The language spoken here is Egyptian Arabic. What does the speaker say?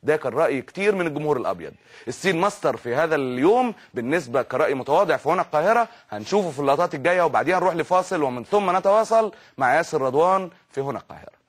ده كان راي كتير من الجمهور الابيض السين ماستر في هذا اليوم بالنسبه كراي متواضع في هنا القاهره هنشوفه في اللقطات الجايه وبعديها نروح لفاصل ومن ثم نتواصل مع ياسر رضوان في هنا القاهره